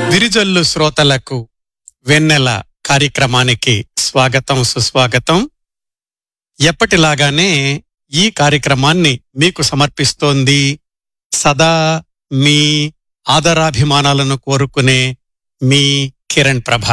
విరిజల్లు శ్రోతలకు వెన్నెల కార్యక్రమానికి స్వాగతం సుస్వాగతం ఎప్పటిలాగానే ఈ కార్యక్రమాన్ని మీకు సమర్పిస్తోంది సదా మీ ఆదరాభిమానాలను కోరుకునే మీ Kiran Prabha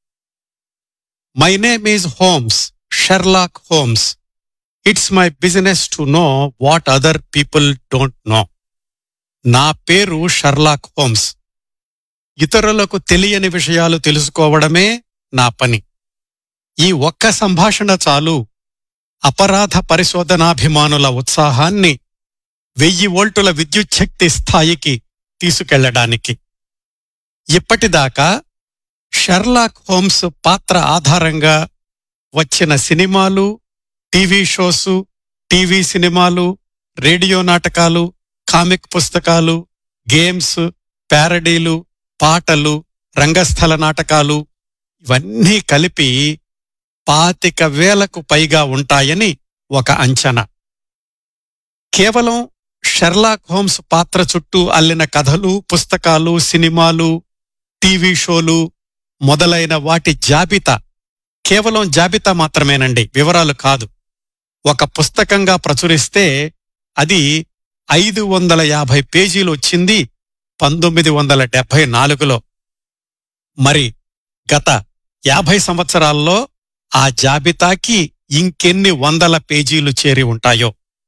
my name is Holmes Sherlock Holmes it's my business to know what other people don't know నా పేరు షర్లాక్ హోమ్స్ ఇతరులకు తెలియని విషయాలు తెలుసుకోవడమే నా పని ఈ ఒక్క సంభాషణ చాలు అపరాధ పరిశోధనాభిమానుల ఉత్సాహాన్ని వెయ్యి వోల్టుల విద్యుచ్ఛక్తి స్థాయికి తీసుకెళ్లడానికి ఇప్పటిదాకా షెర్లాక్ హోమ్స్ పాత్ర ఆధారంగా వచ్చిన సినిమాలు టీవీ షోసు టీవీ సినిమాలు రేడియో నాటకాలు కామిక్ పుస్తకాలు గేమ్స్ ప్యారడీలు పాటలు రంగస్థల నాటకాలు ఇవన్నీ కలిపి పాతిక వేలకు పైగా ఉంటాయని ఒక అంచనా కేవలం షెర్లాక్ హోమ్స్ పాత్ర చుట్టూ అల్లిన కథలు పుస్తకాలు సినిమాలు టీవీ షోలు మొదలైన వాటి జాబితా కేవలం జాబితా మాత్రమేనండి వివరాలు కాదు ఒక పుస్తకంగా ప్రచురిస్తే అది ఐదు వందల యాభై పేజీలు వచ్చింది పంతొమ్మిది వందల డెబ్బై నాలుగులో మరి గత యాభై సంవత్సరాల్లో ఆ జాబితాకి ఇంకెన్ని వందల పేజీలు చేరి ఉంటాయో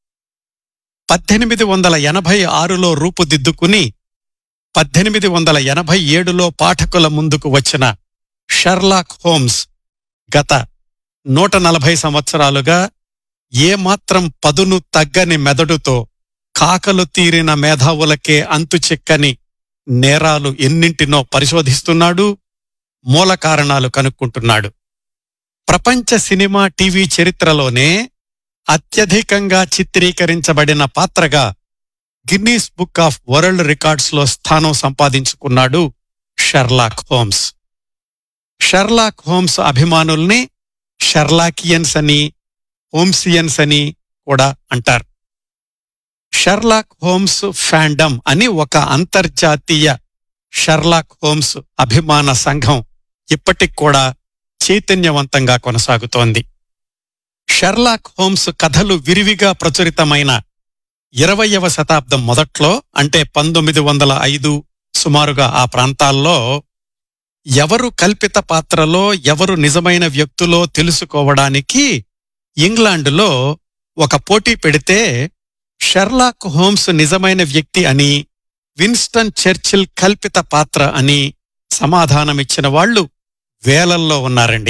పద్దెనిమిది వందల ఎనభై ఆరులో రూపుదిద్దుకుని పద్దెనిమిది వందల ఎనభై ఏడులో పాఠకుల ముందుకు వచ్చిన షెర్లాక్ హోమ్స్ గత నూట నలభై సంవత్సరాలుగా ఏమాత్రం పదును తగ్గని మెదడుతో కాకలు తీరిన మేధావులకే అంతు చిక్కని నేరాలు ఎన్నింటినో పరిశోధిస్తున్నాడు మూల కారణాలు కనుక్కుంటున్నాడు ప్రపంచ సినిమా టీవీ చరిత్రలోనే అత్యధికంగా చిత్రీకరించబడిన పాత్రగా గిన్నీస్ బుక్ ఆఫ్ వరల్డ్ రికార్డ్స్లో స్థానం సంపాదించుకున్నాడు షెర్లాక్ హోమ్స్ షెర్లాక్ హోమ్స్ అభిమానుల్ని షెర్లాకియన్స్ అని హోమ్సియన్స్ అని కూడా అంటారు షెర్లాక్ హోమ్స్ ఫ్యాండమ్ అని ఒక అంతర్జాతీయ షెర్లాక్ హోమ్స్ అభిమాన సంఘం ఇప్పటికి కూడా చైతన్యవంతంగా కొనసాగుతోంది షెర్లాక్ హోమ్స్ కథలు విరివిగా ప్రచురితమైన ఇరవయవ శతాబ్దం మొదట్లో అంటే పంతొమ్మిది వందల ఐదు సుమారుగా ఆ ప్రాంతాల్లో ఎవరు కల్పిత పాత్రలో ఎవరు నిజమైన వ్యక్తులో తెలుసుకోవడానికి ఇంగ్లాండులో ఒక పోటీ పెడితే షెర్లాక్ హోమ్స్ నిజమైన వ్యక్తి అని విన్స్టన్ చర్చిల్ కల్పిత పాత్ర అని సమాధానమిచ్చిన వాళ్ళు వేలల్లో ఉన్నారండి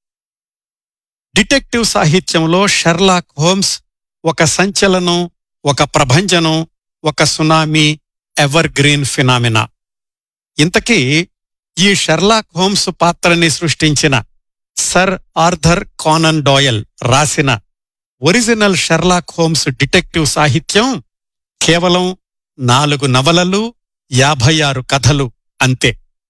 డిటెక్టివ్ సాహిత్యంలో షెర్లాక్ హోమ్స్ ఒక సంచలనం ఒక ప్రభంజనం ఒక సునామీ ఎవర్ గ్రీన్ ఫినామినా ఇంతకీ ఈ షెర్లాక్ హోమ్స్ పాత్రని సృష్టించిన సర్ ఆర్థర్ కానన్ డాయల్ రాసిన ఒరిజినల్ షెర్లాక్ హోమ్స్ డిటెక్టివ్ సాహిత్యం కేవలం నాలుగు నవలలు యాభై ఆరు కథలు అంతే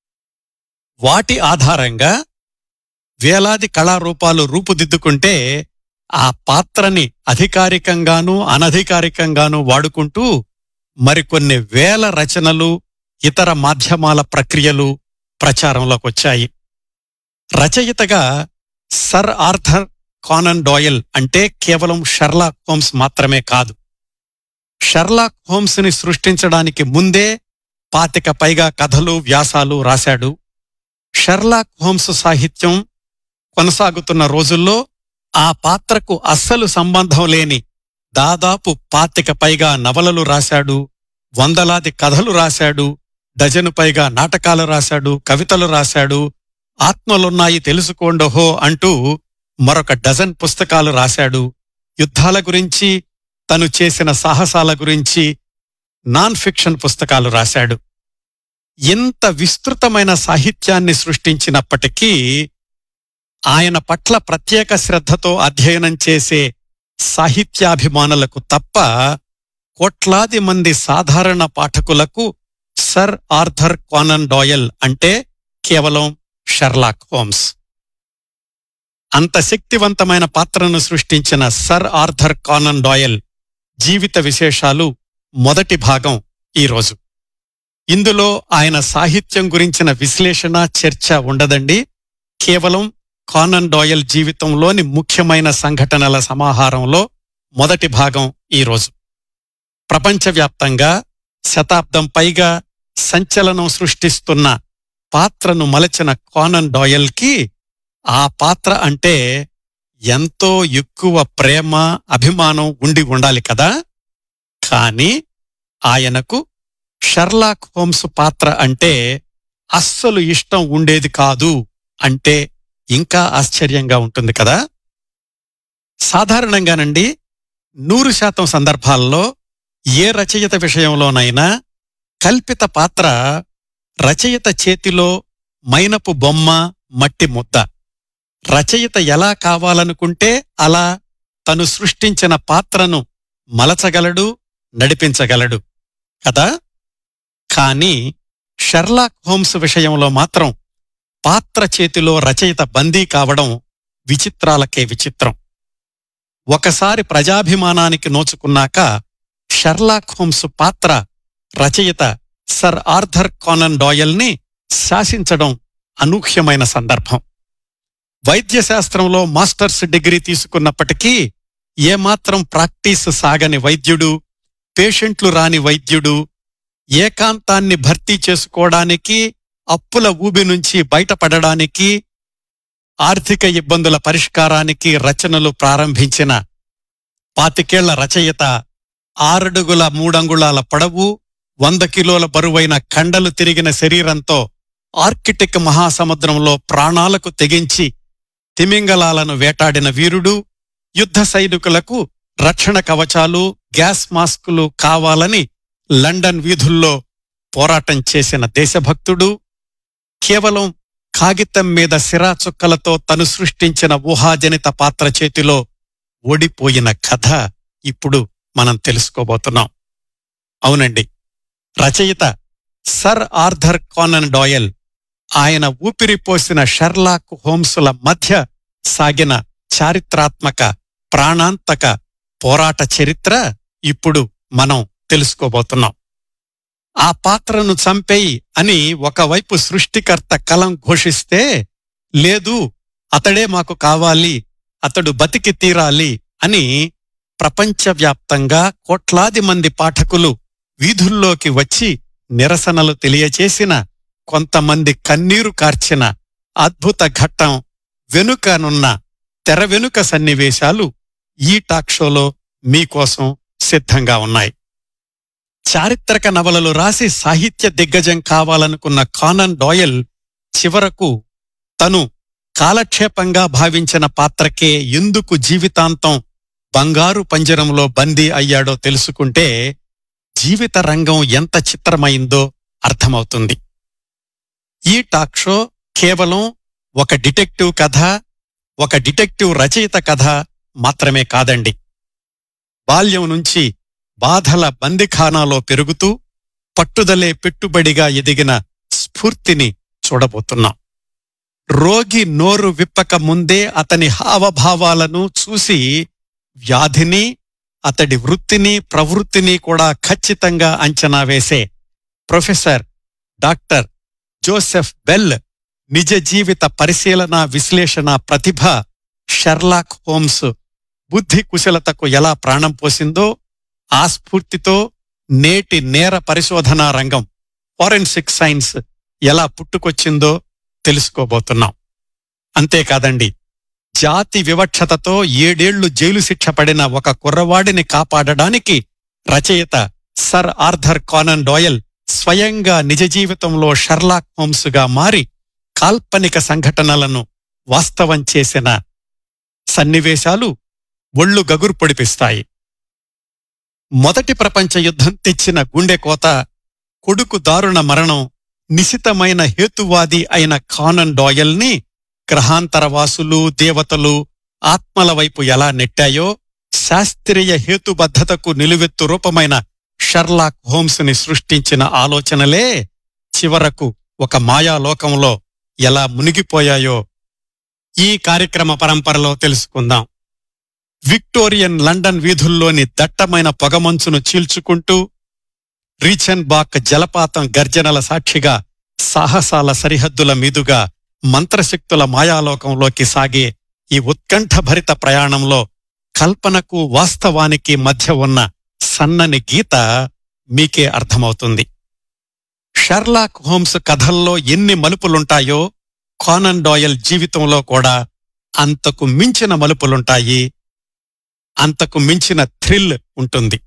వాటి ఆధారంగా వేలాది కళారూపాలు రూపుదిద్దుకుంటే ఆ పాత్రని అధికారికంగానూ అనధికారికంగానూ వాడుకుంటూ మరికొన్ని వేల రచనలు ఇతర మాధ్యమాల ప్రక్రియలు ప్రచారంలోకి వచ్చాయి రచయితగా సర్ ఆర్థర్ కానన్ డాయల్ అంటే కేవలం షెర్లాక్ హోమ్స్ మాత్రమే కాదు షెర్లాక్ హోమ్స్ ని సృష్టించడానికి ముందే పాతిక పైగా కథలు వ్యాసాలు రాశాడు షెర్లాక్ హోమ్స్ సాహిత్యం కొనసాగుతున్న రోజుల్లో ఆ పాత్రకు అస్సలు సంబంధం లేని దాదాపు పాతిక పైగా నవలలు రాశాడు వందలాది కథలు రాశాడు డజను పైగా నాటకాలు రాశాడు కవితలు రాశాడు ఆత్మలున్నాయి తెలుసుకోండోహో అంటూ మరొక డజన్ పుస్తకాలు రాశాడు యుద్ధాల గురించి తను చేసిన సాహసాల గురించి నాన్ ఫిక్షన్ పుస్తకాలు రాశాడు ఇంత విస్తృతమైన సాహిత్యాన్ని సృష్టించినప్పటికీ ఆయన పట్ల ప్రత్యేక శ్రద్ధతో అధ్యయనం చేసే సాహిత్యాభిమానులకు తప్ప కోట్లాది మంది సాధారణ పాఠకులకు సర్ ఆర్థర్ కానన్ డాయల్ అంటే కేవలం షెర్లాక్ హోమ్స్ అంత శక్తివంతమైన పాత్రను సృష్టించిన సర్ ఆర్థర్ కానన్ డాయల్ జీవిత విశేషాలు మొదటి భాగం ఈరోజు ఇందులో ఆయన సాహిత్యం గురించిన విశ్లేషణ చర్చ ఉండదండి కేవలం కానన్ డాయల్ జీవితంలోని ముఖ్యమైన సంఘటనల సమాహారంలో మొదటి భాగం ఈరోజు ప్రపంచవ్యాప్తంగా శతాబ్దం పైగా సంచలనం సృష్టిస్తున్న పాత్రను మలచిన కానన్ డాయల్కి ఆ పాత్ర అంటే ఎంతో ఎక్కువ ప్రేమ అభిమానం ఉండి ఉండాలి కదా కాని ఆయనకు షర్లాక్ హోమ్స్ పాత్ర అంటే అస్సలు ఇష్టం ఉండేది కాదు అంటే ఇంకా ఆశ్చర్యంగా ఉంటుంది కదా సాధారణంగానండి నూరు శాతం సందర్భాల్లో ఏ రచయిత విషయంలోనైనా కల్పిత పాత్ర రచయిత చేతిలో మైనపు బొమ్మ మట్టి ముద్ద రచయిత ఎలా కావాలనుకుంటే అలా తను సృష్టించిన పాత్రను మలచగలడు నడిపించగలడు కదా కాని షెర్లాక్ హోమ్స్ విషయంలో మాత్రం పాత్ర చేతిలో రచయిత బందీ కావడం విచిత్రాలకే విచిత్రం ఒకసారి ప్రజాభిమానానికి నోచుకున్నాక షెర్లాక్ హోమ్స్ పాత్ర రచయిత సర్ ఆర్థర్ కానన్ డాయల్ని శాసించడం అనూహ్యమైన సందర్భం వైద్యశాస్త్రంలో మాస్టర్స్ డిగ్రీ తీసుకున్నప్పటికీ ఏమాత్రం ప్రాక్టీస్ సాగని వైద్యుడు పేషెంట్లు రాని వైద్యుడు ఏకాంతాన్ని భర్తీ చేసుకోవడానికి అప్పుల ఊబి నుంచి బయటపడడానికి ఆర్థిక ఇబ్బందుల పరిష్కారానికి రచనలు ప్రారంభించిన పాతికేళ్ల రచయిత ఆరడుగుల మూడంగుళాల పొడవు వంద కిలోల బరువైన కండలు తిరిగిన శరీరంతో ఆర్కిటిక్ మహాసముద్రంలో ప్రాణాలకు తెగించి తిమింగలాలను వేటాడిన వీరుడు యుద్ధ సైనికులకు రక్షణ కవచాలు గ్యాస్ మాస్కులు కావాలని లండన్ వీధుల్లో పోరాటం చేసిన దేశభక్తుడు కేవలం కాగితం మీద సిరా చుక్కలతో తను సృష్టించిన ఊహాజనిత పాత్ర చేతిలో ఓడిపోయిన కథ ఇప్పుడు మనం తెలుసుకోబోతున్నాం అవునండి రచయిత సర్ ఆర్థర్ కానన్ డాయల్ ఆయన ఊపిరిపోసిన షెర్లాక్ హోమ్సుల మధ్య సాగిన చారిత్రాత్మక ప్రాణాంతక పోరాట చరిత్ర ఇప్పుడు మనం తెలుసుకోబోతున్నాం ఆ పాత్రను చంపేయి అని ఒకవైపు సృష్టికర్త కలం ఘోషిస్తే లేదు అతడే మాకు కావాలి అతడు బతికి తీరాలి అని ప్రపంచవ్యాప్తంగా కోట్లాది మంది పాఠకులు వీధుల్లోకి వచ్చి నిరసనలు తెలియచేసిన కొంతమంది కన్నీరు కార్చిన అద్భుత ఘట్టం వెనుకనున్న తెర వెనుక సన్నివేశాలు ఈ టాక్ షోలో మీకోసం సిద్ధంగా ఉన్నాయి చారిత్రక నవలలు రాసి సాహిత్య దిగ్గజం కావాలనుకున్న కానన్ డాయల్ చివరకు తను కాలక్షేపంగా భావించిన పాత్రకే ఎందుకు జీవితాంతం బంగారు పంజరంలో బందీ అయ్యాడో తెలుసుకుంటే జీవిత రంగం ఎంత చిత్రమైందో అర్థమవుతుంది ఈ టాక్ షో కేవలం ఒక డిటెక్టివ్ కథ ఒక డిటెక్టివ్ రచయిత కథ మాత్రమే కాదండి బాల్యం నుంచి బాధల బందిఖానాలో పెరుగుతూ పట్టుదలే పెట్టుబడిగా ఎదిగిన స్ఫూర్తిని చూడబోతున్నాం రోగి నోరు విప్పక ముందే అతని హావభావాలను చూసి వ్యాధిని అతడి వృత్తిని ప్రవృత్తిని కూడా ఖచ్చితంగా అంచనా వేసే ప్రొఫెసర్ డాక్టర్ జోసెఫ్ బెల్ నిజ జీవిత పరిశీలన విశ్లేషణ ప్రతిభ షెర్లాక్ హోమ్స్ బుద్ధి కుశలతకు ఎలా ప్రాణం పోసిందో ఆ స్ఫూర్తితో నేటి నేర పరిశోధనా రంగం ఫారెన్సిక్ సైన్స్ ఎలా పుట్టుకొచ్చిందో తెలుసుకోబోతున్నాం అంతేకాదండి జాతి వివక్షతతో ఏడేళ్లు జైలు శిక్ష పడిన ఒక కుర్రవాడిని కాపాడడానికి రచయిత సర్ ఆర్థర్ కానన్ డాయల్ స్వయంగా నిజ జీవితంలో షర్లాక్ హోమ్స్గా మారి కాల్పనిక సంఘటనలను వాస్తవం చేసిన సన్నివేశాలు ఒళ్ళు గగురు పొడిపిస్తాయి మొదటి ప్రపంచ యుద్ధం తెచ్చిన గుండె కోత కొడుకు దారుణ మరణం నిశితమైన హేతువాది అయిన కానన్ డాయల్ని గ్రహాంతరవాసులు దేవతలు ఆత్మల వైపు ఎలా నెట్టాయో శాస్త్రీయ హేతుబద్ధతకు నిలువెత్తు రూపమైన షర్లాక్ హోమ్స్ని సృష్టించిన ఆలోచనలే చివరకు ఒక మాయాలోకంలో ఎలా మునిగిపోయాయో ఈ కార్యక్రమ పరంపరలో తెలుసుకుందాం విక్టోరియన్ లండన్ వీధుల్లోని దట్టమైన పొగమంచును చీల్చుకుంటూ రీచన్ బాక్ జలపాతం గర్జనల సాక్షిగా సాహసాల సరిహద్దుల మీదుగా మంత్రశక్తుల మాయాలోకంలోకి సాగే ఈ ఉత్కంఠభరిత ప్రయాణంలో కల్పనకు వాస్తవానికి మధ్య ఉన్న సన్నని గీత మీకే అర్థమవుతుంది షర్లాక్ హోమ్స్ కథల్లో ఎన్ని మలుపులుంటాయో కానన్ డాయల్ జీవితంలో కూడా అంతకు మించిన మలుపులుంటాయి అంతకు మించిన థ్రిల్ ఉంటుంది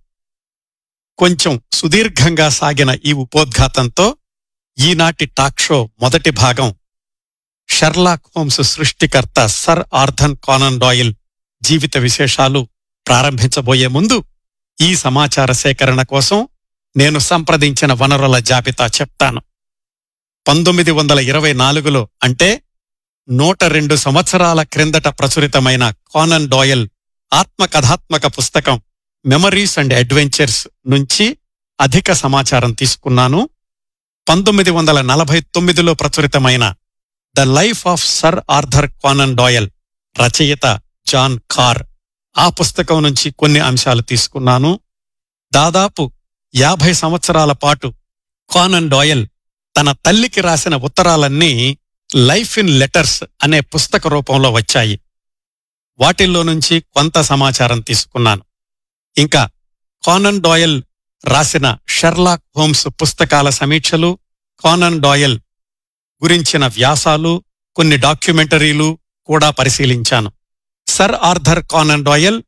కొంచెం సుదీర్ఘంగా సాగిన ఈ ఉపోద్ఘాతంతో ఈనాటి టాక్ షో మొదటి భాగం షర్లాక్ హోమ్స్ సృష్టికర్త సర్ ఆర్థన్ కానన్ డాయిల్ జీవిత విశేషాలు ప్రారంభించబోయే ముందు ఈ సమాచార సేకరణ కోసం నేను సంప్రదించిన వనరుల జాబితా చెప్తాను పంతొమ్మిది వందల ఇరవై నాలుగులో అంటే నూట రెండు సంవత్సరాల క్రిందట ప్రచురితమైన కానన్ డాయల్ ఆత్మకథాత్మక పుస్తకం మెమరీస్ అండ్ అడ్వెంచర్స్ నుంచి అధిక సమాచారం తీసుకున్నాను పంతొమ్మిది వందల నలభై తొమ్మిదిలో ప్రచురితమైన the life of sir Arthur Conan Doyle రచయిత జాన్ కార్ ఆ పుస్తకం నుంచి కొన్ని అంశాలు తీసుకున్నాను దాదాపు యాభై సంవత్సరాల పాటు కానన్ డాయల్ తన తల్లికి రాసిన ఉత్తరాలన్నీ లైఫ్ ఇన్ లెటర్స్ అనే పుస్తక రూపంలో వచ్చాయి వాటిల్లో నుంచి కొంత సమాచారం తీసుకున్నాను ఇంకా కానన్ డాయల్ రాసిన షెర్లాక్ హోమ్స్ పుస్తకాల సమీక్షలు కానన్ డాయల్ గురించిన వ్యాసాలు కొన్ని డాక్యుమెంటరీలు కూడా పరిశీలించాను సర్ ఆర్థర్ కానన్ డాయల్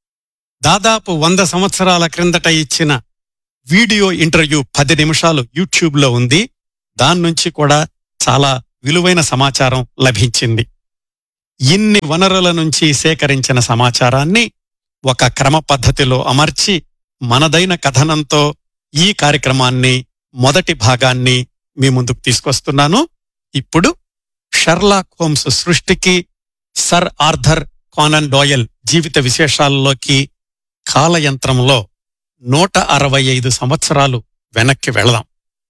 దాదాపు వంద సంవత్సరాల క్రిందట ఇచ్చిన వీడియో ఇంటర్వ్యూ పది నిమిషాలు యూట్యూబ్లో ఉంది దాని నుంచి కూడా చాలా విలువైన సమాచారం లభించింది ఇన్ని వనరుల నుంచి సేకరించిన సమాచారాన్ని ఒక క్రమ పద్ధతిలో అమర్చి మనదైన కథనంతో ఈ కార్యక్రమాన్ని మొదటి భాగాన్ని మీ ముందుకు తీసుకొస్తున్నాను ఇప్పుడు షర్లాక్ హోమ్స్ సృష్టికి సర్ ఆర్థర్ కానన్ డాయల్ జీవిత విశేషాల్లోకి కాలయంత్రంలో నూట అరవై ఐదు సంవత్సరాలు వెనక్కి వెళదాం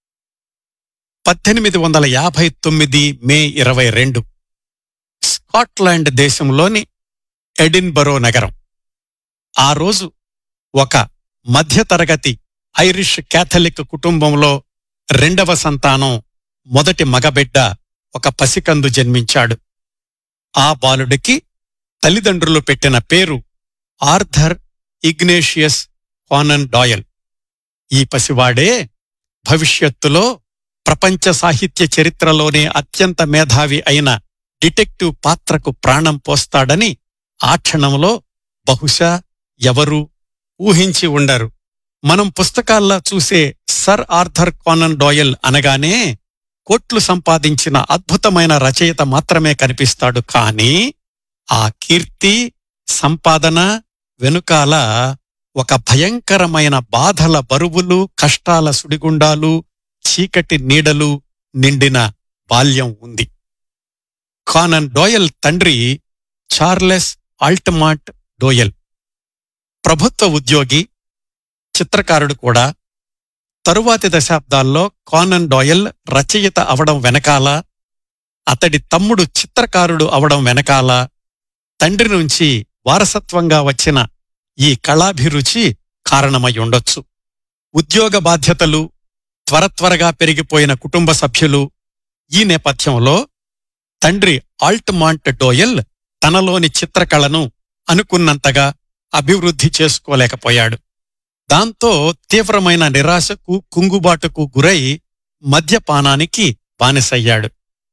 పద్దెనిమిది వందల యాభై తొమ్మిది మే ఇరవై రెండు స్కాట్లాండ్ దేశంలోని ఎడిన్బరో నగరం ఆ రోజు ఒక మధ్యతరగతి ఐరిష్ క్యాథలిక్ కుటుంబంలో రెండవ సంతానం మొదటి మగబిడ్డ ఒక పసికందు జన్మించాడు ఆ బాలుడికి తల్లిదండ్రులు పెట్టిన పేరు ఆర్థర్ ఇగ్నేషియస్ కానన్ డాయల్ ఈ పసివాడే భవిష్యత్తులో ప్రపంచ సాహిత్య చరిత్రలోనే అత్యంత మేధావి అయిన డిటెక్టివ్ పాత్రకు ప్రాణం పోస్తాడని ఆ క్షణంలో బహుశా ఎవరూ ఊహించి ఉండరు మనం పుస్తకాల్లో చూసే సర్ ఆర్థర్ కానన్ డాయల్ అనగానే కోట్లు సంపాదించిన అద్భుతమైన రచయిత మాత్రమే కనిపిస్తాడు కానీ ఆ కీర్తి సంపాదన వెనుకాల ఒక భయంకరమైన బాధల బరువులు కష్టాల సుడిగుండాలు చీకటి నీడలు నిండిన బాల్యం ఉంది కానన్ డోయల్ తండ్రి చార్లెస్ ఆల్టమాట్ డోయల్ ప్రభుత్వ ఉద్యోగి చిత్రకారుడు కూడా తరువాతి దశాబ్దాల్లో కానన్ డోయల్ రచయిత అవడం వెనకాల అతడి తమ్ముడు చిత్రకారుడు అవడం వెనకాల తండ్రి నుంచి వారసత్వంగా వచ్చిన ఈ కళాభిరుచి కారణమై ఉండొచ్చు ఉద్యోగ బాధ్యతలు త్వర త్వరగా పెరిగిపోయిన కుటుంబ సభ్యులు ఈ నేపథ్యంలో తండ్రి ఆల్ట్మాంట్ డోయల్ తనలోని చిత్రకళను అనుకున్నంతగా అభివృద్ధి చేసుకోలేకపోయాడు దాంతో తీవ్రమైన నిరాశకు కుంగుబాటుకు గురై మద్యపానానికి బానిసయ్యాడు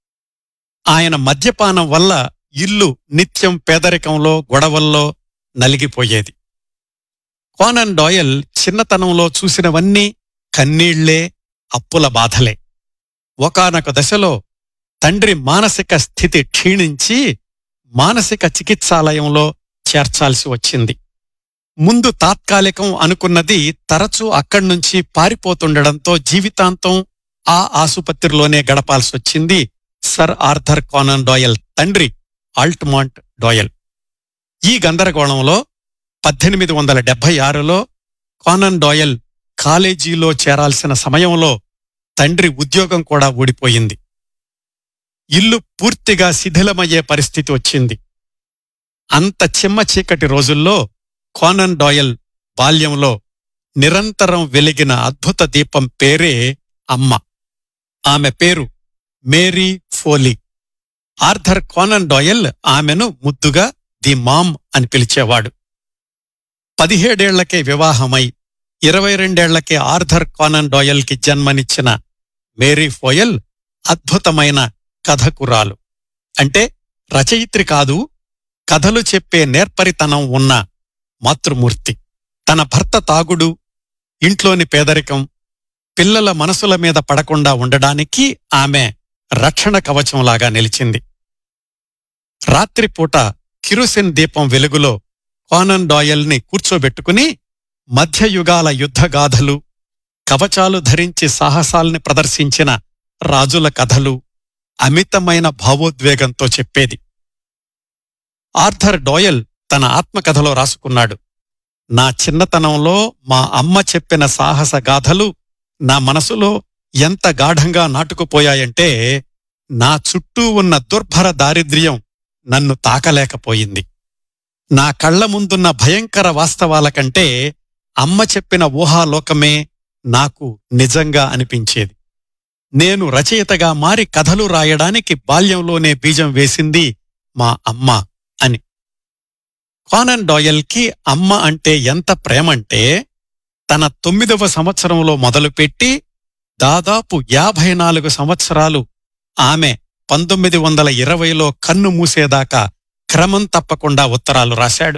ఆయన మద్యపానం వల్ల ఇల్లు నిత్యం పేదరికంలో గొడవల్లో నలిగిపోయేది కోనన్ డాయల్ చిన్నతనంలో చూసినవన్నీ కన్నీళ్లే అప్పుల బాధలే ఒకానొక దశలో తండ్రి మానసిక స్థితి క్షీణించి మానసిక చికిత్సాలయంలో చేర్చాల్సి వచ్చింది ముందు తాత్కాలికం అనుకున్నది తరచూ అక్కడ్నుంచి పారిపోతుండడంతో జీవితాంతం ఆ ఆసుపత్రిలోనే గడపాల్సొచ్చింది సర్ ఆర్థర్ కానన్ డాయల్ తండ్రి ఆల్ట్మాంట్ డోయల్ ఈ గందరగోళంలో పద్దెనిమిది వందల డెబ్బై ఆరులో కానన్ డోయల్ కాలేజీలో చేరాల్సిన సమయంలో తండ్రి ఉద్యోగం కూడా ఊడిపోయింది ఇల్లు పూర్తిగా శిథిలమయ్యే పరిస్థితి వచ్చింది అంత చిమ్మ చీకటి రోజుల్లో కానన్ డాయల్ బాల్యంలో నిరంతరం వెలిగిన అద్భుత దీపం పేరే అమ్మ ఆమె పేరు Mary Foley Arthur Conan Doyle ఆమెను ముద్దుగా ది మామ్ అని పిలిచేవాడు పదిహేడేళ్లకే వివాహమై ఇరవై రెండేళ్లకే ఆర్థర్ కానన్ డాయల్కి జన్మనిచ్చిన మేరీ ఫోయల్ అద్భుతమైన కథకురాలు అంటే రచయిత్రి కాదు కథలు చెప్పే నేర్పరితనం ఉన్న మాతృమూర్తి తన భర్త తాగుడు ఇంట్లోని పేదరికం పిల్లల మనసుల మీద పడకుండా ఉండడానికి ఆమె రక్షణ కవచంలాగా నిలిచింది రాత్రిపూట కిరోసిన్ దీపం వెలుగులో కానన్ డాయల్ని కూర్చోబెట్టుకుని మధ్యయుగాల యుద్ధగాథలు కవచాలు ధరించి సాహసాల్ని ప్రదర్శించిన రాజుల కథలు అమితమైన భావోద్వేగంతో చెప్పేది ఆర్థర్ డోయల్ తన ఆత్మకథలో రాసుకున్నాడు నా చిన్నతనంలో మా అమ్మ చెప్పిన సాహస గాథలు నా మనసులో ఎంత గాఢంగా నాటుకుపోయాయంటే నా చుట్టూ ఉన్న దుర్భర దారిద్ర్యం నన్ను తాకలేకపోయింది నా కళ్ల ముందున్న భయంకర వాస్తవాల కంటే అమ్మ చెప్పిన ఊహాలోకమే నాకు నిజంగా అనిపించేది నేను రచయితగా మారి కథలు రాయడానికి బాల్యంలోనే బీజం వేసింది మా అమ్మ అని కానన్ డాయల్కి అమ్మ అంటే ఎంత ప్రేమంటే తన తొమ్మిదవ సంవత్సరంలో మొదలుపెట్టి దాదాపు యాభై నాలుగు సంవత్సరాలు ఆమె పంతొమ్మిది వందల ఇరవైలో కన్ను మూసేదాకా క్రమం తప్పకుండా ఉత్తరాలు రాశాడు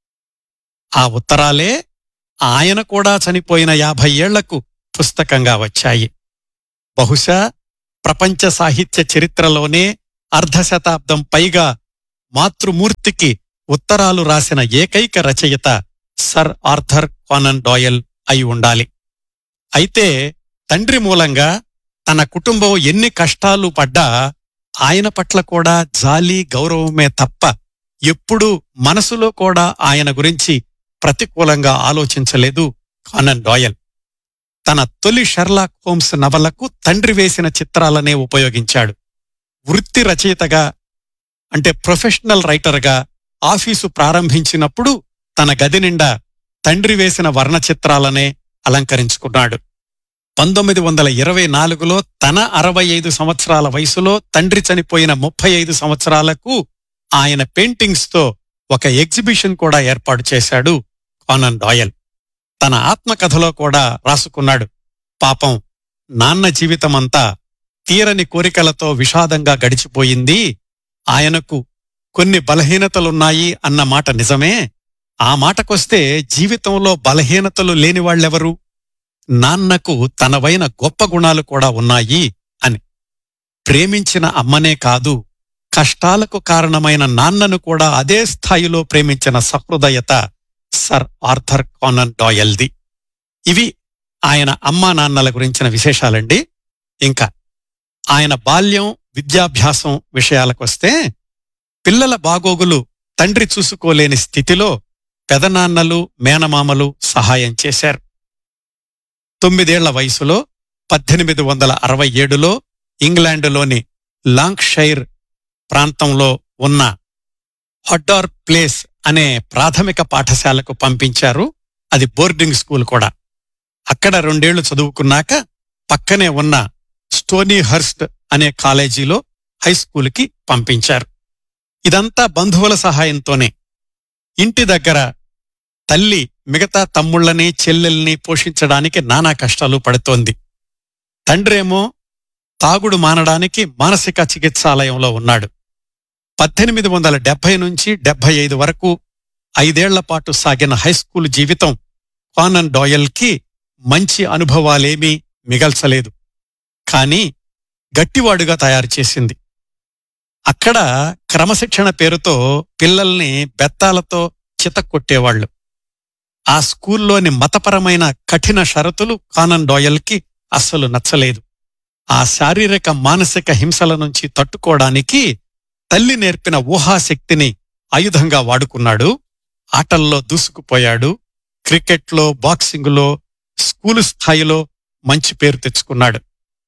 ఆ ఉత్తరాలే ఆయన కూడా చనిపోయిన యాభై ఏళ్లకు పుస్తకంగా వచ్చాయి బహుశా ప్రపంచ సాహిత్య చరిత్రలోనే అర్ధశతాబ్దం పైగా మాతృమూర్తికి ఉత్తరాలు రాసిన ఏకైక రచయిత సర్ ఆర్థర్ కానన్ డాయల్ అయి ఉండాలి అయితే తండ్రి మూలంగా తన కుటుంబం ఎన్ని కష్టాలు పడ్డా ఆయన పట్ల కూడా జాలి గౌరవమే తప్ప ఎప్పుడూ మనసులో కూడా ఆయన గురించి ప్రతికూలంగా ఆలోచించలేదు కానన్ డాయల్ తన తొలి షెర్లాక్ హోమ్స్ నవలకు తండ్రి వేసిన చిత్రాలనే ఉపయోగించాడు వృత్తి రచయితగా అంటే ప్రొఫెషనల్ రైటర్గా ఆఫీసు ప్రారంభించినప్పుడు తన గది నిండా తండ్రి వేసిన వర్ణ చిత్రాలనే అలంకరించుకున్నాడు పంతొమ్మిది వందల ఇరవై నాలుగులో తన అరవై ఐదు సంవత్సరాల వయసులో తండ్రి చనిపోయిన ముప్పై ఐదు సంవత్సరాలకు ఆయన పెయింటింగ్స్తో ఒక ఎగ్జిబిషన్ కూడా ఏర్పాటు చేశాడు కానన్ డాయల్ తన ఆత్మకథలో కూడా రాసుకున్నాడు పాపం నాన్న జీవితమంతా తీరని కోరికలతో విషాదంగా గడిచిపోయింది ఆయనకు కొన్ని బలహీనతలున్నాయి అన్న మాట నిజమే ఆ మాటకొస్తే జీవితంలో బలహీనతలు లేనివాళ్లెవరు నాన్నకు తనవైన గొప్ప గుణాలు కూడా ఉన్నాయి అని ప్రేమించిన అమ్మనే కాదు కష్టాలకు కారణమైన నాన్నను కూడా అదే స్థాయిలో ప్రేమించిన సహృదయత సర్ ఆర్థర్ కానన్ డాయల్ది ఇవి ఆయన అమ్మా నాన్నల గురించిన విశేషాలండి ఇంకా ఆయన బాల్యం విద్యాభ్యాసం విషయాలకొస్తే పిల్లల బాగోగులు తండ్రి చూసుకోలేని స్థితిలో పెదనాన్నలు మేనమామలు సహాయం చేశారు తొమ్మిదేళ్ల వయసులో పద్దెనిమిది వందల అరవై ఏడులో ఇంగ్లాండులోని లాంక్షైర్ ప్రాంతంలో ఉన్న హొడ్డార్ ప్లేస్ అనే ప్రాథమిక పాఠశాలకు పంపించారు అది బోర్డింగ్ స్కూల్ కూడా అక్కడ రెండేళ్లు చదువుకున్నాక పక్కనే ఉన్న స్టోనీ హర్స్ట్ అనే కాలేజీలో హైస్కూల్కి పంపించారు ఇదంతా బంధువుల సహాయంతోనే ఇంటి దగ్గర తల్లి మిగతా తమ్ముళ్ళని చెల్లెల్ని పోషించడానికి నానా కష్టాలు పడుతోంది తండ్రేమో తాగుడు మానడానికి మానసిక చికిత్సాలయంలో ఉన్నాడు పద్దెనిమిది వందల డెబ్బై నుంచి డెబ్బై ఐదు వరకు ఐదేళ్ల పాటు సాగిన హైస్కూల్ జీవితం కానన్ డాయల్కి మంచి అనుభవాలేమీ మిగల్చలేదు కాని గట్టివాడుగా తయారు చేసింది అక్కడ క్రమశిక్షణ పేరుతో పిల్లల్ని బెత్తాలతో చితక్కొట్టేవాళ్లు ఆ స్కూల్లోని మతపరమైన కఠిన షరతులు కానన్ డాయల్కి అస్సలు నచ్చలేదు ఆ శారీరక మానసిక హింసల నుంచి తట్టుకోవడానికి తల్లి నేర్పిన ఊహాశక్తిని ఆయుధంగా వాడుకున్నాడు ఆటల్లో దూసుకుపోయాడు క్రికెట్లో బాక్సింగులో స్కూలు స్థాయిలో మంచి పేరు తెచ్చుకున్నాడు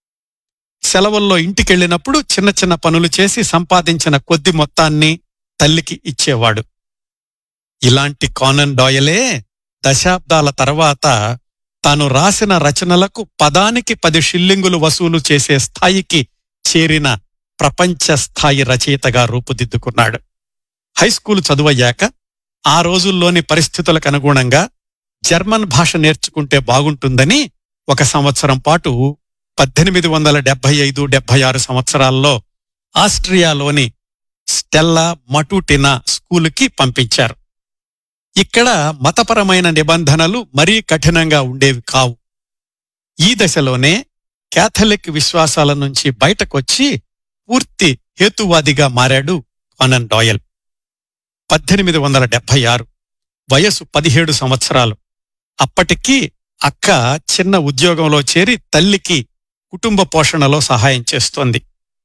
సెలవుల్లో ఇంటికెళ్ళినప్పుడు చిన్న చిన్న పనులు చేసి సంపాదించిన కొద్ది మొత్తాన్ని తల్లికి ఇచ్చేవాడు ఇలాంటి కానన్ డాయలే దశాబ్దాల తర్వాత తాను రాసిన రచనలకు పదానికి పది షిల్లింగులు వసూలు చేసే స్థాయికి చేరిన ప్రపంచ స్థాయి రచయితగా రూపుదిద్దుకున్నాడు హైస్కూలు చదువయ్యాక ఆ రోజుల్లోని పరిస్థితులకు అనుగుణంగా జర్మన్ భాష నేర్చుకుంటే బాగుంటుందని ఒక సంవత్సరం పాటు పద్దెనిమిది వందల డెబ్బై ఐదు డెబ్బై ఆరు సంవత్సరాల్లో ఆస్ట్రియాలోని స్టెల్లా మటూటినా స్కూలుకి పంపించారు ఇక్కడ మతపరమైన నిబంధనలు మరీ కఠినంగా ఉండేవి కావు ఈ దశలోనే క్యాథలిక్ విశ్వాసాల నుంచి బయటకొచ్చి పూర్తి హేతువాదిగా మారాడు కానన్ డాయల్ పద్దెనిమిది వందల డెబ్బై ఆరు వయసు పదిహేడు సంవత్సరాలు అప్పటికి అక్క చిన్న ఉద్యోగంలో చేరి తల్లికి కుటుంబ పోషణలో సహాయం చేస్తోంది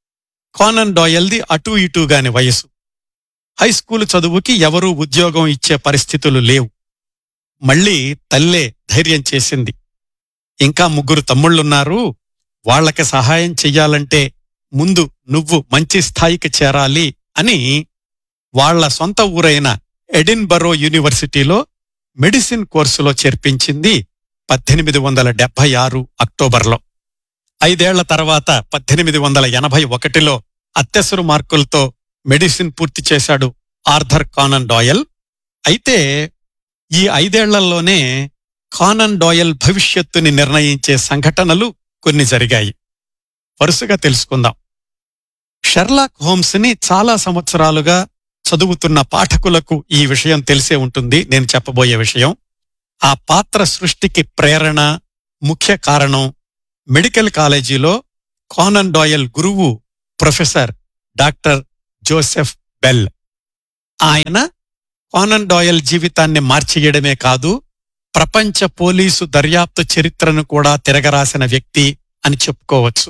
కానన్ డాయల్ది అటూ ఇటూగాని వయసు హైస్కూలు చదువుకి ఎవరూ ఉద్యోగం ఇచ్చే పరిస్థితులు లేవు మళ్ళీ తల్లే ధైర్యం చేసింది ఇంకా ముగ్గురు తమ్ముళ్ళున్నారు వాళ్ళకి సహాయం చెయ్యాలంటే ముందు నువ్వు మంచి స్థాయికి చేరాలి అని వాళ్ల సొంత ఊరైన ఎడిన్బరో యూనివర్సిటీలో మెడిసిన్ కోర్సులో చేర్పించింది పద్దెనిమిది వందల డెబ్బై ఆరు అక్టోబర్లో ఐదేళ్ల తర్వాత పద్దెనిమిది వందల ఎనభై ఒకటిలో అత్యవసర మార్కులతో మెడిసిన్ పూర్తి చేశాడు ఆర్థర్ కానన్ డాయల్ అయితే ఈ ఐదేళ్లలోనే కానన్ డాయల్ భవిష్యత్తుని నిర్ణయించే సంఘటనలు కొన్ని జరిగాయి వరుసగా తెలుసుకుందాం షెర్లాక్ హోమ్స్ని చాలా సంవత్సరాలుగా చదువుతున్న పాఠకులకు ఈ విషయం తెలిసే ఉంటుంది నేను చెప్పబోయే విషయం ఆ పాత్ర సృష్టికి ప్రేరణ ముఖ్య కారణం మెడికల్ కాలేజీలో కానన్ డాయల్ గురువు ప్రొఫెసర్ డాక్టర్ జోసెఫ్ బెల్ ఆయన కానన్ డాయల్ జీవితాన్ని మార్చేయడమే కాదు ప్రపంచ పోలీసు దర్యాప్తు చరిత్రను కూడా తిరగరాసిన వ్యక్తి అని చెప్పుకోవచ్చు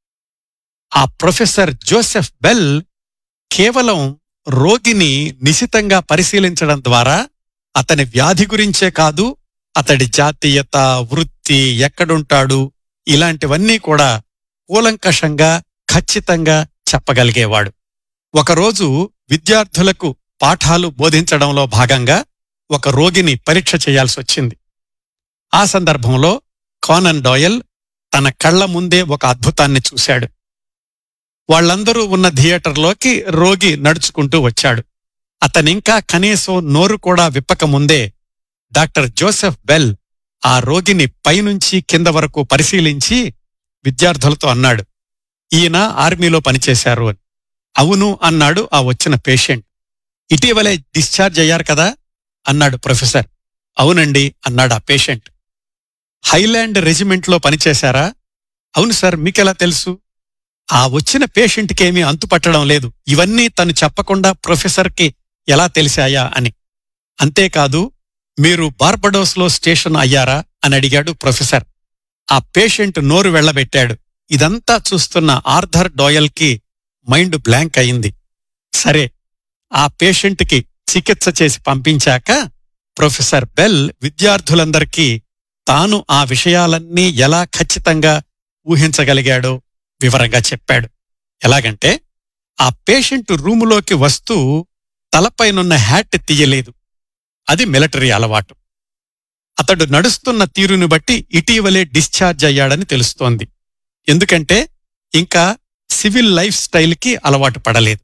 ఆ ప్రొఫెసర్ జోసెఫ్ బెల్ కేవలం రోగిని నిశితంగా పరిశీలించడం ద్వారా అతని వ్యాధి గురించే కాదు అతడి జాతీయత వృత్తి ఎక్కడుంటాడు ఇలాంటివన్నీ కూడా కూలంకషంగా ఖచ్చితంగా చెప్పగలిగేవాడు ఒకరోజు విద్యార్థులకు పాఠాలు బోధించడంలో భాగంగా ఒక రోగిని పరీక్ష చేయాల్సి వచ్చింది ఆ సందర్భంలో కానన్ డాయల్ తన కళ్ల ముందే ఒక అద్భుతాన్ని చూశాడు వాళ్ళందరూ ఉన్న థియేటర్లోకి రోగి నడుచుకుంటూ వచ్చాడు అతనింకా కనీసం నోరు కూడా విప్పకముందే డాక్టర్ జోసెఫ్ బెల్ ఆ రోగిని పైనుంచి కింద వరకు పరిశీలించి విద్యార్థులతో అన్నాడు ఈయన ఆర్మీలో పనిచేశారు అని అవును అన్నాడు ఆ వచ్చిన పేషెంట్ ఇటీవలే డిశ్చార్జ్ అయ్యారు కదా అన్నాడు ప్రొఫెసర్ అవునండి అన్నాడు ఆ పేషెంట్ హైలాండ్ రెజిమెంట్లో పనిచేశారా అవును సార్ మీకెలా తెలుసు ఆ వచ్చిన పేషెంట్కేమీ అంతుపట్టడం లేదు ఇవన్నీ తను చెప్పకుండా ప్రొఫెసర్కి ఎలా తెలిసాయా అని అంతేకాదు మీరు బార్బడోస్లో స్టేషన్ అయ్యారా అని అడిగాడు ప్రొఫెసర్ ఆ పేషెంట్ నోరు వెళ్లబెట్టాడు ఇదంతా చూస్తున్న ఆర్థర్ డోయల్కి మైండ్ బ్లాంక్ అయింది సరే ఆ పేషెంట్కి చికిత్స చేసి పంపించాక ప్రొఫెసర్ బెల్ విద్యార్థులందరికీ తాను ఆ విషయాలన్నీ ఎలా ఖచ్చితంగా ఊహించగలిగాడో వివరంగా చెప్పాడు ఎలాగంటే ఆ పేషెంట్ రూములోకి వస్తూ తలపైనున్న హ్యాట్ తీయలేదు అది మిలిటరీ అలవాటు అతడు నడుస్తున్న తీరుని బట్టి ఇటీవలే డిశ్చార్జ్ అయ్యాడని తెలుస్తోంది ఎందుకంటే ఇంకా సివిల్ లైఫ్ స్టైల్కి అలవాటు పడలేదు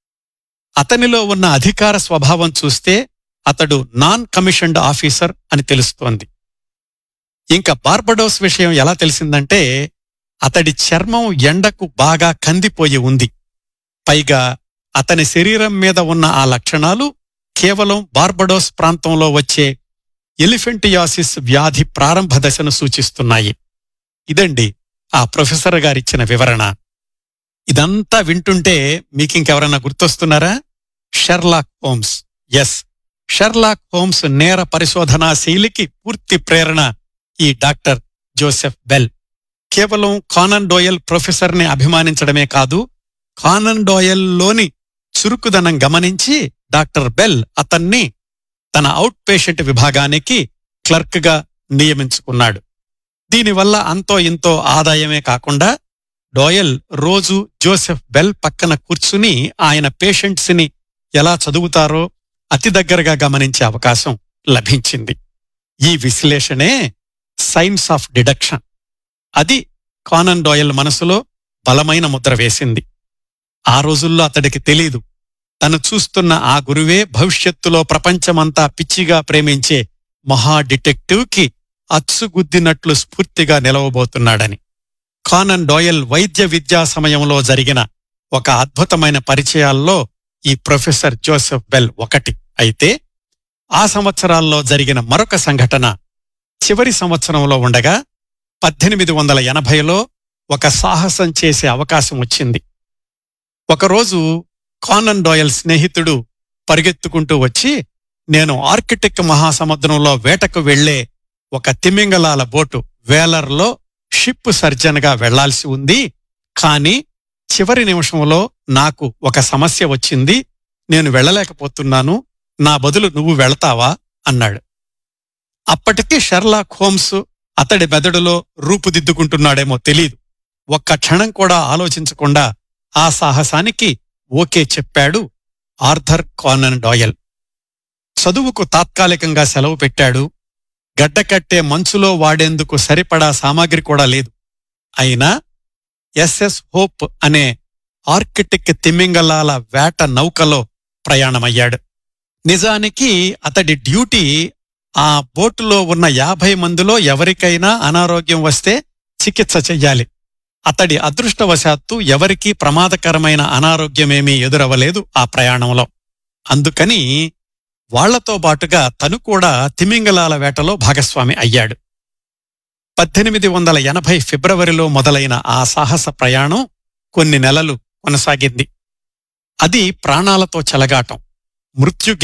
అతనిలో ఉన్న అధికార స్వభావం చూస్తే అతడు నాన్ కమిషన్డ్ ఆఫీసర్ అని తెలుస్తోంది ఇంకా బార్బడోస్ విషయం ఎలా తెలిసిందంటే అతడి చర్మం ఎండకు బాగా కందిపోయి ఉంది పైగా అతని శరీరం మీద ఉన్న ఆ లక్షణాలు కేవలం బార్బడోస్ ప్రాంతంలో వచ్చే ఎలిఫెంటియాసిస్ వ్యాధి ప్రారంభ దశను సూచిస్తున్నాయి ఇదండి ఆ ప్రొఫెసర్ గారిచ్చిన వివరణ ఇదంతా వింటుంటే మీకింకెవరన్నా గుర్తొస్తున్నారా Sherlock Holmes yes Sherlock Holmes నేర పరిశోధనా శైలికి పూర్తి ప్రేరణ ఈ డాక్టర్ జోసెఫ్ బెల్ కేవలం కానన్ డోయల్ ప్రొఫెసర్ని అభిమానించడమే కాదు కానన్ డోయల్లోని చురుకుదనం గమనించి డాక్టర్ బెల్ అతన్ని తన అవుట్ పేషెంట్ విభాగానికి క్లర్క్గా నియమించుకున్నాడు దీనివల్ల అంతో ఇంతో ఆదాయమే కాకుండా డోయల్ రోజు జోసెఫ్ బెల్ పక్కన కూర్చుని ఆయన పేషెంట్స్ని ఎలా చదువుతారో అతి దగ్గరగా గమనించే అవకాశం లభించింది ఈ విశ్లేషణే సైన్స్ ఆఫ్ డిడక్షన్ అది కానన్ డోయల్ మనసులో బలమైన ముద్ర వేసింది ఆ రోజుల్లో అతడికి తెలీదు తను చూస్తున్న ఆ గురువే భవిష్యత్తులో ప్రపంచమంతా పిచ్చిగా ప్రేమించే మహా డిటెక్టివ్కి అచ్చుగుద్దినట్లు స్ఫూర్తిగా నిలవబోతున్నాడని కానన్ డోయల్ వైద్య విద్యా సమయంలో జరిగిన ఒక అద్భుతమైన పరిచయాల్లో ఈ ప్రొఫెసర్ జోసెఫ్ బెల్ ఒకటి అయితే ఆ సంవత్సరాల్లో జరిగిన మరొక సంఘటన చివరి సంవత్సరంలో ఉండగా పద్దెనిమిది వందల ఎనభైలో ఒక సాహసం చేసే అవకాశం వచ్చింది ఒకరోజు కానన్ డోయల్ స్నేహితుడు పరిగెత్తుకుంటూ వచ్చి నేను ఆర్కిటిక్ మహాసముద్రంలో వేటకు వెళ్లే ఒక తిమింగలాల బోటు వేలర్లో షిప్ సర్జన్గా వెళ్లాల్సి ఉంది కానీ చివరి నిమిషంలో నాకు ఒక సమస్య వచ్చింది నేను వెళ్ళలేకపోతున్నాను నా బదులు నువ్వు వెళతావా అన్నాడు అప్పటికి షెర్లాక్ హోమ్స్ అతడి మెదడులో రూపుదిద్దుకుంటున్నాడేమో తెలీదు ఒక్క క్షణం కూడా ఆలోచించకుండా ఆ సాహసానికి ఓకే చెప్పాడు ఆర్థర్ కానన్ డాయల్ చదువుకు తాత్కాలికంగా సెలవు పెట్టాడు గడ్డకట్టే మంచులో వాడేందుకు సరిపడా సామాగ్రి కూడా లేదు అయినా ఎస్ఎస్ హోప్ అనే ఆర్కిటిక్ తిమింగలాల వేట నౌకలో ప్రయాణమయ్యాడు నిజానికి అతడి డ్యూటీ ఆ బోటులో ఉన్న యాభై మందిలో ఎవరికైనా అనారోగ్యం వస్తే చికిత్స చెయ్యాలి అతడి అదృష్టవశాత్తు ఎవరికీ ప్రమాదకరమైన అనారోగ్యమేమీ ఎదురవలేదు ఆ ప్రయాణంలో అందుకని వాళ్లతో బాటుగా తను కూడా తిమింగలాల వేటలో భాగస్వామి అయ్యాడు పద్దెనిమిది వందల ఎనభై ఫిబ్రవరిలో మొదలైన ఆ సాహస ప్రయాణం కొన్ని నెలలు కొనసాగింది అది ప్రాణాలతో చెలగాటం మృత్యు